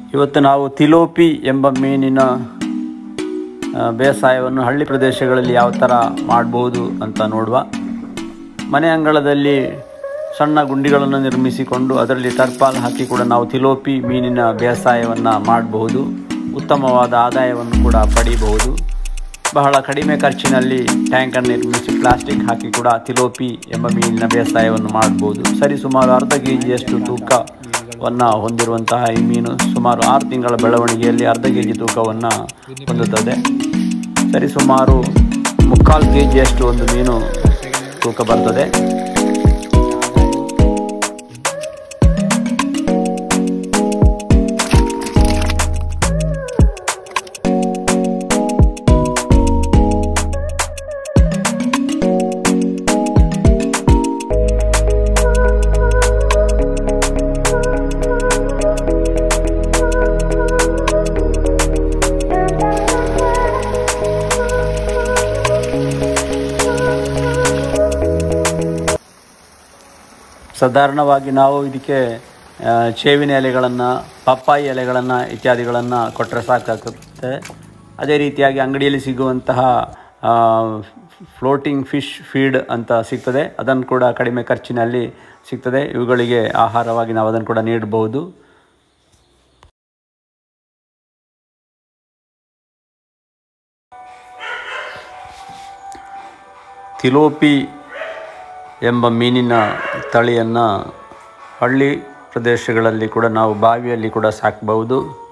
ಇವತ್ತು ನಾವು ತಿಲೋಪಿ ಎಂಬ ಮೀನಿನ ಆ, ಬೇಸಾಯವನ್ನು ಹಳ್ಳಿ ಪ್ರದೇಶಗಳಲ್ಲಿ ಯಾವ ಥರ ಮಾಡ್ಬೋದು ಅಂತ ನೋಡುವ ಮನೆ ಅಂಗಳದಲ್ಲಿ ಸಣ್ಣ ಗುಂಡಿಗಳನ್ನು ನಿರ್ಮಿಸಿಕೊಂಡು ಅದರಲ್ಲಿ ಟರ್ಪಾಲ್ ಹಾಕಿ ಕೂಡ ನಾವು ತಿಲೋಪಿ ಮೀನಿನ ಬೇಸಾಯವನ್ನು ಮಾಡಬಹುದು ಉತ್ತಮವಾದ ಆದಾಯವನ್ನು ಕೂಡ ಪಡೀಬಹುದು ಬಹಳ ಕಡಿಮೆ ಖರ್ಚಿನಲ್ಲಿ ಟ್ಯಾಂಕನ್ನು ನಿರ್ಮಿಸಿ ಪ್ಲಾಸ್ಟಿಕ್ ಹಾಕಿ ಕೂಡ ತಿಲೋಪಿ ಎಂಬ ಮೀನಿನ ಬೇಸಾಯವನ್ನು ಮಾಡಬಹುದು ಸರಿ ಸುಮಾರು ಅರ್ಧ ಕೆ ಜಿಯಷ್ಟು ತೂಕವನ್ನು ಹೊಂದಿರುವಂತಹ ಈ ಮೀನು ಸುಮಾರು ಆರು ತಿಂಗಳ ಬೆಳವಣಿಗೆಯಲ್ಲಿ ಅರ್ಧ ಕೆ ಜಿ ತೂಕವನ್ನು ಹೊಂದುತ್ತದೆ ಸರಿ ಸುಮಾರು ಮುಕ್ಕಾಲು ಕೆ ಜಿಯಷ್ಟು ಒಂದು ಮೀನು ತೂಕ ಬರ್ತದೆ ಸಾಧಾರಣವಾಗಿ ನಾವು ಇದಕ್ಕೆ ಆ, ಚೇವಿನ ಎಲೆಗಳನ್ನು ಪಪ್ಪಾಯಿ ಎಲೆಗಳನ್ನು ಇತ್ಯಾದಿಗಳನ್ನು ಕೊಟ್ಟರೆ ಸಾಕಾಗುತ್ತೆ ಅದೇ ರೀತಿಯಾಗಿ ಅಂಗಡಿಯಲ್ಲಿ ಸಿಗುವಂತಹ ಫ್ಲೋಟಿಂಗ್ ಫಿಶ್ ಫೀಡ್ ಅಂತ ಸಿಗ್ತದೆ ಅದನ್ನು ಕೂಡ ಕಡಿಮೆ ಖರ್ಚಿನಲ್ಲಿ ಸಿಗ್ತದೆ ಇವುಗಳಿಗೆ ಆಹಾರವಾಗಿ ನಾವು ಅದನ್ನು ಕೂಡ ನೀಡಬಹುದು ತಿಲೋಪಿ ಎಂಬ ಮೀನಿನ ತಳಿಯನ್ನು ಹಳ್ಳಿ ಪ್ರದೇಶಗಳಲ್ಲಿ ಕೂಡ ನಾವು ಬಾವಿಯಲ್ಲಿ ಕೂಡ ಸಾಕಬಹುದು